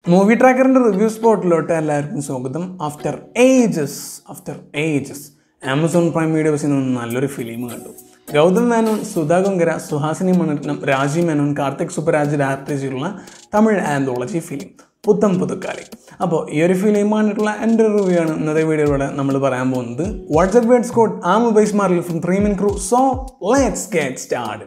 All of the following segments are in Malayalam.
മൂവി ട്രാക്കറിൻ്റെ റിവ്യൂ സ്പോട്ടിലോട്ട് എല്ലാവർക്കും സ്വാഗതം after ages after ages Amazon Prime വീഡിയോസിൽ നിന്ന് നല്ലൊരു ഫിലിം കണ്ടു ഗൗതം മേനോൻ സുധാ കൊങ്കര സുഹാസിനി മണിരത്നം രാജീവ് മേനോൻ കാർത്തിക് സുപ്പരാജ് ഡയറക്ട് ചെയ്തിട്ടുള്ള തമിഴ് ആന്തോളജി ഫിലിം പുത്തം പുതുക്കാലി അപ്പോൾ ഈ ഒരു ഫിലിം കണ്ടിട്ടുള്ള എൻ്റെ റിവ്യൂ ആണ് ഇന്നത്തെ വീഡിയോയിലൂടെ നമ്മൾ പറയാൻ പോകുന്നത് വാട്സ്ആപ്പ് വേർഡ്സ് കോഡ് ആ മൊബൈൽ സ്മാർട്ട് ഫ്രം ത്രീ മിൻ ക്രൂ സോ ലെറ്റ്സ് ഗെറ്റ് സ്റ്റാർട്ട്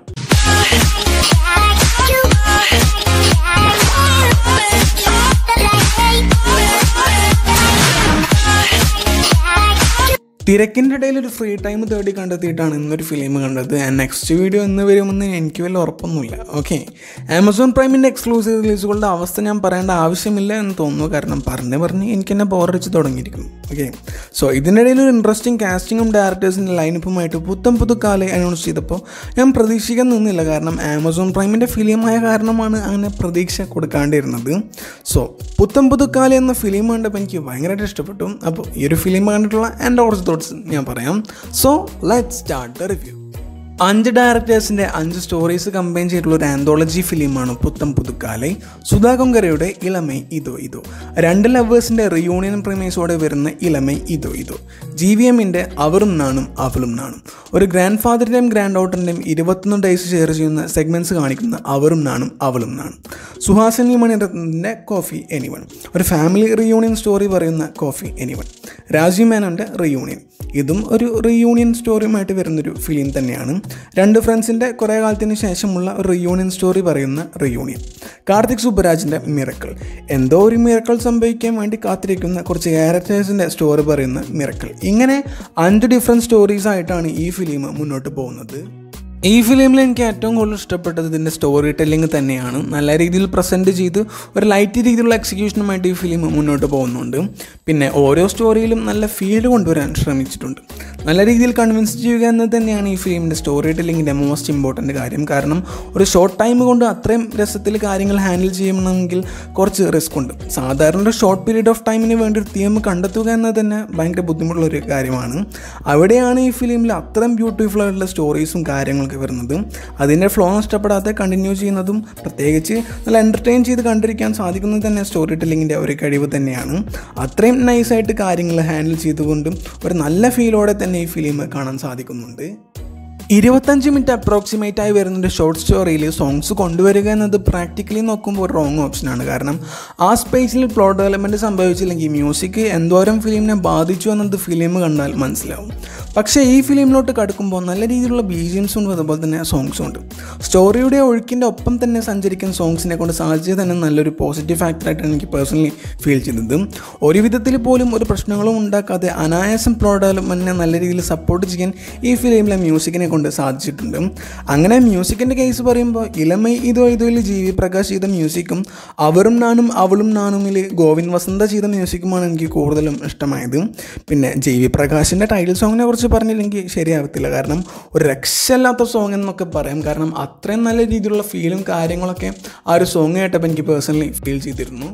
തിരക്കിൻ്റെ ഇടയിൽ ഒരു ഫ്രീ ടൈം തേടി കണ്ടെത്തിയിട്ടാണ് ഇന്നൊരു ഫിലിം കണ്ടത് ആൻഡ് നെക്സ്റ്റ് വീഡിയോ എന്ന് വരുമെന്ന് എനിക്ക് വലിയ ഉറപ്പൊന്നുമില്ല ഓക്കെ ആമസോൺ പ്രൈമിൻ്റെ എക്സ്ക്ലൂസീവ് റിലീസുകളുടെ അവസ്ഥ ഞാൻ പറയേണ്ട ആവശ്യമില്ല എന്ന് തോന്നുന്നു കാരണം പറഞ്ഞ് പറഞ്ഞ് എനിക്ക് എന്നെ ബോറടിച്ച് തുടങ്ങിയിരിക്കുന്നു ഓക്കെ സോ ഇതിൻ്റെ ഇടയിൽ ഒരു ഇൻട്രസ്റ്റിംഗ് കാസ്റ്റിങ്ങും ഡയറക്ടേഴ്സിൻ്റെ ലൈനപ്പുമായിട്ട് പുത്തം പുതുക്കാലെ അനൗൺസ് ചെയ്തപ്പോൾ ഞാൻ പ്രതീക്ഷിക്കാൻ നിന്നില്ല കാരണം ആമസോൺ പ്രൈമിൻ്റെ ഫിലിമായ കാരണമാണ് അങ്ങനെ പ്രതീക്ഷ കൊടുക്കാണ്ടിരുന്നത് സോ പുത്തം പുതുക്കാലെ എന്ന ഫിലിം കണ്ടപ്പോൾ എനിക്ക് ഭയങ്കരമായിട്ട് ഇഷ്ടപ്പെട്ടു അപ്പോൾ ഈ ഒരു ഫിലിം കണ്ടിട്ടുള്ള എൻ്റെ കുറച്ച് തോട്ട്സ് ഞാൻ പറയാം so let start the review അഞ്ച് ഡയറക്ടേഴ്സിൻ്റെ അഞ്ച് സ്റ്റോറീസ് കമ്പൈൻ ചെയ്തിട്ടുള്ള ഒരു ആന്തോളജി ഫിലിമാണ് പുത്തം പുതുക്കാലൈ സുധാ കൊങ്കരയുടെ ഇളമൈ ഇതോ ഇതോ രണ്ട് ലവേഴ്സിൻ്റെ റിയൂണിയൻ പ്രമേസോടെ വരുന്ന ഇളമൈ ഇതോ ഇതോ ജി വി എമ്മിൻ്റെ അവരും നാണും അവളും നാണും ഒരു ഗ്രാൻഡ് ഫാദറിൻ്റെയും ഗ്രാൻഡ് ഡോട്ടറിൻ്റെയും ഇരുപത്തൊന്ന് ഡേയ്സ് ഷെയർ ചെയ്യുന്ന സെഗ്മെൻറ്റ്സ് കാണിക്കുന്ന അവരും നാണും അവളും നാണും സുഹാസിനി മണിരത്നത്തിൻ്റെ കോഫി എനിവൺ ഒരു ഫാമിലി റിയൂണിയൻ സ്റ്റോറി പറയുന്ന കോഫി എനിവൺ രാജീവ് മേനോൻ്റെ റിയൂണിയൻ ഇതും ഒരു റീയൂണിയൻ സ്റ്റോറിയുമായിട്ട് വരുന്നൊരു ഫിലിം തന്നെയാണ് രണ്ട് ഫ്രണ്ട്സിൻ്റെ കുറേ കാലത്തിന് ശേഷമുള്ള ഒരു റീയൂണിയൻ സ്റ്റോറി പറയുന്ന റീയൂണിയൻ കാർത്തിക് സുബ്ബരാജിൻ്റെ മിറക്കൾ എന്തോ ഒരു മിറക്കൾ സംഭവിക്കാൻ വേണ്ടി കാത്തിരിക്കുന്ന കുറച്ച് ക്യാരക്ടേഴ്സിൻ്റെ സ്റ്റോറി പറയുന്ന മിറക്കൾ ഇങ്ങനെ അഞ്ച് ഡിഫറെൻറ്റ് സ്റ്റോറീസ് ആയിട്ടാണ് ഈ ഫിലിം മുന്നോട്ട് പോകുന്നത് ഈ ഫിലിമിൽ എനിക്ക് ഏറ്റവും കൂടുതൽ ഇഷ്ടപ്പെട്ടത് ഇതിൻ്റെ സ്റ്റോറി ടെല്ലിംഗ് തന്നെയാണ് നല്ല രീതിയിൽ പ്രസൻറ്റ് ചെയ്ത് ഒരു ലൈറ്റ് രീതിയിലുള്ള എക്സിക്യൂഷനുമായിട്ട് ഈ ഫിലിം മുന്നോട്ട് പോകുന്നുണ്ട് പിന്നെ ഓരോ സ്റ്റോറിയിലും നല്ല ഫീൽ കൊണ്ടുവരാൻ ശ്രമിച്ചിട്ടുണ്ട് നല്ല രീതിയിൽ കൺവിൻസ് ചെയ്യുക എന്നത് തന്നെയാണ് ഈ ഫിലിമിൻ്റെ സ്റ്റോറി ടെല്ലിങ്ങിൻ്റെ മോസ്റ്റ് ഇമ്പോർട്ടൻറ്റ് കാര്യം കാരണം ഒരു ഷോർട്ട് ടൈം കൊണ്ട് അത്രയും രസത്തിൽ കാര്യങ്ങൾ ഹാൻഡിൽ ചെയ്യണമെങ്കിൽ കുറച്ച് റിസ്ക് ഉണ്ട് സാധാരണ ഒരു ഷോർട്ട് പീരീഡ് ഓഫ് ടൈമിന് വേണ്ടി ഒരു തീം കണ്ടെത്തുക എന്നത് തന്നെ ഭയങ്കര ബുദ്ധിമുട്ടുള്ള ഒരു കാര്യമാണ് അവിടെയാണ് ഈ ഫിലിമിൽ അത്രയും ബ്യൂട്ടിഫുൾ ആയിട്ടുള്ള സ്റ്റോറീസും കാര്യങ്ങളൊക്കെ വരുന്നത് അതിൻ്റെ ഫ്ലോ നഷ്ടപ്പെടാതെ കണ്ടിന്യൂ ചെയ്യുന്നതും പ്രത്യേകിച്ച് നല്ല എൻ്റർടൈൻ ചെയ്ത് കണ്ടിരിക്കാൻ സാധിക്കുന്നത് തന്നെ സ്റ്റോറി ടെല്ലിങ്ങിൻ്റെ ഒരു കഴിവ് തന്നെയാണ് അത്രയും നൈസായിട്ട് കാര്യങ്ങൾ ഹാൻഡിൽ ചെയ്തുകൊണ്ടും ഒരു നല്ല ഫീലോടെ തന്നെ ഈ ഫിലിം കാണാൻ സാധിക്കുന്നുണ്ട് ഇരുപത്തഞ്ച് മിനിറ്റ് അപ്രോക്സിമേറ്റ് ആയി വരുന്നൊരു ഷോർട്ട് സ്റ്റോറിയിൽ സോങ്സ് കൊണ്ടുവരിക എന്നത് പ്രാക്ടിക്കലി നോക്കുമ്പോൾ ഒരു റോങ് ഓപ്ഷനാണ് കാരണം ആ സ്പേസിൽ പ്ലോട്ട് ഡെവലപ്മെൻറ്റ് സംഭവിച്ചില്ലെങ്കിൽ മ്യൂസിക് എന്തോരം ഫിലിമിനെ ബാധിച്ചു എന്നത് ഫിലിം കണ്ടാൽ മനസ്സിലാവും പക്ഷേ ഈ ഫിലിമിലോട്ട് കടക്കുമ്പോൾ നല്ല രീതിയിലുള്ള ബീജിയംസും ഉണ്ട് അതുപോലെ തന്നെ സോങ്സും ഉണ്ട് സ്റ്റോറിയുടെ ഒഴുക്കിൻ്റെ ഒപ്പം തന്നെ സഞ്ചരിക്കുന്ന സോങ്സിനെ കൊണ്ട് സാധിച്ചത് തന്നെ നല്ലൊരു പോസിറ്റീവ് ഫാക്ടറായിട്ടാണ് എനിക്ക് പേഴ്സണലി ഫീൽ ചെയ്തത് ഒരു വിധത്തിൽ പോലും ഒരു പ്രശ്നങ്ങളും ഉണ്ടാക്കാതെ അനായാസം പ്ലോട്ട് ഡെവലപ്മെൻറ്റിനെ നല്ല രീതിയിൽ സപ്പോർട്ട് ചെയ്യാൻ ഈ ഫിലിമിലെ മ്യൂസിക്കിനെ കൊണ്ട് സാധിച്ചിട്ടുണ്ട് അങ്ങനെ മ്യൂസിക്കിൻ്റെ കേസ് പറയുമ്പോൾ ഇളമൈ ഇതോ ഇതോയിൽ ജി വി പ്രകാശ് ചെയ്ത മ്യൂസിക്കും അവരും നാനും അവളും നാനുമിൽ ഗോവിന്ദ് വസന്ത ചെയ്ത മ്യൂസിക്കുമാണ് എനിക്ക് കൂടുതലും ഇഷ്ടമായത് പിന്നെ ജി വി പ്രകാശിൻ്റെ ടൈറ്റിൽ സോങ്ങിനെ കുറിച്ച് പറഞ്ഞില്ലെങ്കിൽ ശരിയാവത്തില്ല കാരണം ഒരു രക്ഷയില്ലാത്ത സോങ് എന്നൊക്കെ പറയാം കാരണം അത്രയും നല്ല രീതിയിലുള്ള ഫീലും കാര്യങ്ങളൊക്കെ ആ ഒരു സോങ് കേട്ടപ്പോൾ എനിക്ക് പേഴ്സണലി ഫീൽ ചെയ്തിരുന്നു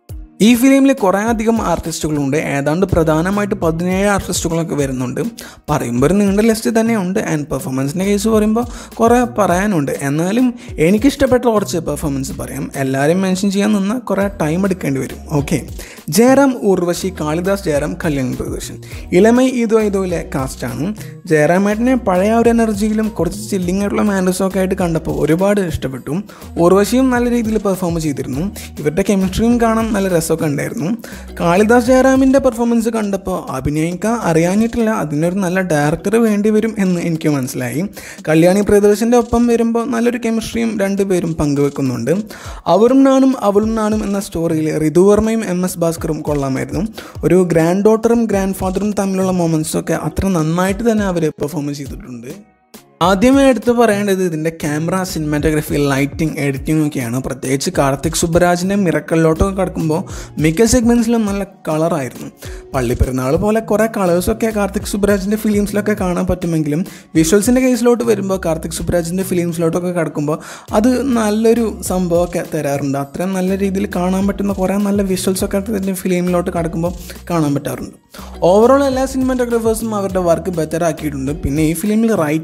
ഈ ഫിലിമിൽ കുറേ അധികം ആർട്ടിസ്റ്റുകളുണ്ട് ഏതാണ്ട് പ്രധാനമായിട്ട് പതിനേഴ് ആർട്ടിസ്റ്റുകളൊക്കെ വരുന്നുണ്ട് പറയുമ്പോൾ ഒരു നീണ്ട ലിസ്റ്റ് തന്നെയുണ്ട് ആൻഡ് പെർഫോമൻസിൻ്റെ കേസ് പറയുമ്പോൾ കുറേ പറയാനുണ്ട് എന്നാലും എനിക്കിഷ്ടപ്പെട്ട കുറച്ച് പെർഫോമൻസ് പറയാം എല്ലാവരും മെൻഷൻ ചെയ്യാൻ നിന്ന് കുറേ ടൈം എടുക്കേണ്ടി വരും ഓക്കെ ജയറാം ഉർവശി കാളിദാസ് ജയറാം കല്യാൺ പ്രദർശൻ ഇളമൈ ഇതോ ഇതോയിലെ കാസ്റ്റാണ് ജയറാമേട്ടനെ പഴയ ഒരു എനർജിയിലും കുറച്ച് ചില്ലിങ് ആയിട്ടുള്ള മാനേഴ്സും ഒക്കെ ആയിട്ട് കണ്ടപ്പോൾ ഒരുപാട് ഇഷ്ടപ്പെട്ടു ഉർവശിയും നല്ല രീതിയിൽ പെർഫോം ചെയ്തിരുന്നു ഇവരുടെ കെമിസ്ട്രിയും കാണാൻ നല്ല രസമൊക്കെ ഉണ്ടായിരുന്നു കാളിദാസ് ജയറാമിൻ്റെ പെർഫോമൻസ് കണ്ടപ്പോൾ അഭിനയിക്കാൻ അറിയാഞ്ഞിട്ടില്ല അതിനൊരു നല്ല ഡയറക്ടർ വേണ്ടി വരും എന്ന് എനിക്ക് മനസ്സിലായി കല്യാണി പ്രിയദർശൻ്റെ ഒപ്പം വരുമ്പോൾ നല്ലൊരു കെമിസ്ട്രിയും രണ്ടുപേരും പങ്കുവെക്കുന്നുണ്ട് അവരും നാണും അവളും നാണും എന്ന സ്റ്റോറിയിൽ ഋതുവർമ്മയും എം എസ് ഭാസ്കറും കൊള്ളാമായിരുന്നു ഒരു ഗ്രാൻഡ് ഡോട്ടറും ഗ്രാൻഡ് ഫാദറും തമ്മിലുള്ള മൊമെൻറ്റ്സൊക്കെ അത്ര നന്നായിട്ട് തന്നെ അവർ പെർഫോം ചെയ്തിട്ടുണ്ട് ആദ്യമേ എടുത്ത് പറയേണ്ടത് ഇതിൻ്റെ ക്യാമറ സിനിമാറ്റോഗ്രഫി ലൈറ്റിംഗ് എഡിറ്റിംഗ് ഒക്കെയാണ് പ്രത്യേകിച്ച് കാർത്തിക് സുബ്ബരാജിൻ്റെ മിറക്കലിലോട്ടൊക്കെ കിടക്കുമ്പോൾ മിക്ക സെഗ്മെൻറ്റ്സിലും നല്ല കളറായിരുന്നു പള്ളിപ്പെരുന്നാൾ പോലെ കുറേ കളേഴ്സൊക്കെ കാർത്തിക് സുബ്ബരാജിൻ്റെ ഫിലിംസിലൊക്കെ കാണാൻ പറ്റുമെങ്കിലും വിഷ്വൽസിൻ്റെ കേസിലോട്ട് വരുമ്പോൾ കാർത്തിക് സുബ്ബരാജിൻ്റെ ഫിലിംസിലോട്ടൊക്കെ കിടക്കുമ്പോൾ അത് നല്ലൊരു സംഭവമൊക്കെ തരാറുണ്ട് അത്രയും നല്ല രീതിയിൽ കാണാൻ പറ്റുന്ന കുറേ നല്ല വിഷ്വൽസൊക്കെ ഇതിൻ്റെ ഫിലിമിലോട്ട് കിടക്കുമ്പോൾ കാണാൻ പറ്റാറുണ്ട് ഓവറോൾ എല്ലാ സിനിമാറ്റോഗ്രാഫേഴ്സും അവരുടെ വർക്ക് ബെറ്റർ ആക്കിയിട്ടുണ്ട് പിന്നെ ഈ ഫിലിമിൽ റൈറ്റിങ്ങും എനിക്ക്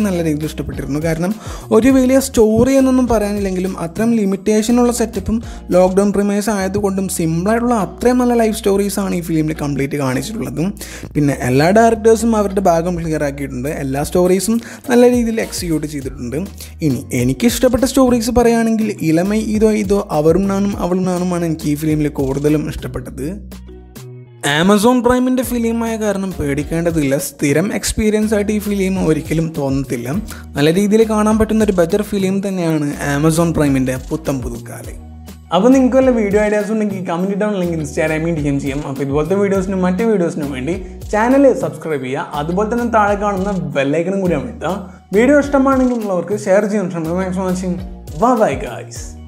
നല്ല രീതിയിൽ ഇഷ്ടപ്പെട്ടിരുന്നു കാരണം ഒരു വലിയ സ്റ്റോറി എന്നൊന്നും പറയാനില്ലെങ്കിലും അത്രയും ലിമിറ്റേഷനുള്ള സെറ്റപ്പും ലോക്ക്ഡൗൺ പ്രിമേഴ്സ് ആയതുകൊണ്ടും സിമ്പിളായിട്ടുള്ള അത്രയും നല്ല ലൈഫ് സ്റ്റോറീസാണ് ഈ ഫിലിമിൽ കംപ്ലീറ്റ് കാണിച്ചിട്ടുള്ളതും പിന്നെ എല്ലാ ഡയറക്ടേഴ്സും അവരുടെ ഭാഗം ക്ലിയർ ആക്കിയിട്ടുണ്ട് എല്ലാ സ്റ്റോറീസും നല്ല രീതിയിൽ എക്സിക്യൂട്ട് ചെയ്തിട്ടുണ്ട് ഇനി എനിക്ക് ഇഷ്ടപ്പെട്ട സ്റ്റോറീസ് പറയുകയാണെങ്കിൽ ഇളമൈ ഇതോ ഇതോ അവരും നാനും അവളും നാനുമാണ് എനിക്ക് ഈ ഫിലിമിൽ കൂടുതലും ഇഷ്ടപ്പെട്ടത് ആമസോൺ പ്രൈമിൻ്റെ ഫിലിമായ കാരണം പേടിക്കേണ്ടതില്ല സ്ഥിരം എക്സ്പീരിയൻസ് ആയിട്ട് ഈ ഫിലിം ഒരിക്കലും തോന്നത്തില്ല നല്ല രീതിയിൽ കാണാൻ പറ്റുന്ന ഒരു ബെറ്റർ ഫിലിം തന്നെയാണ് ആമസോൺ പ്രൈമിൻ്റെ പുത്തം പുതുക്കാല് അപ്പോൾ നിങ്ങൾക്ക് വല്ല വീഡിയോ ഐഡിയാസ് ഉണ്ടെങ്കിൽ കമൻറ്റ് ഇടാൻ അല്ലെങ്കിൽ ഇൻസ്റ്റാഗ്രാമിൽ ഡി എം ചെയ്യാം അപ്പോൾ ഇതുപോലത്തെ വീഡിയോസിനും മറ്റ് വീഡിയോസിനും വേണ്ടി ചാനൽ സബ്സ്ക്രൈബ് ചെയ്യുക അതുപോലെ തന്നെ താഴെ കാണുന്ന ബെല്ലൈക്കനും കൂടി അമർത്തുക വീഡിയോ ഇഷ്ടമാണെങ്കിൽ ഉള്ളവർക്ക് ഷെയർ ചെയ്യാൻ ശ്രമിക്കുക മാക്സിമം വാച്ചിങ് ബൈ ഗൈസ്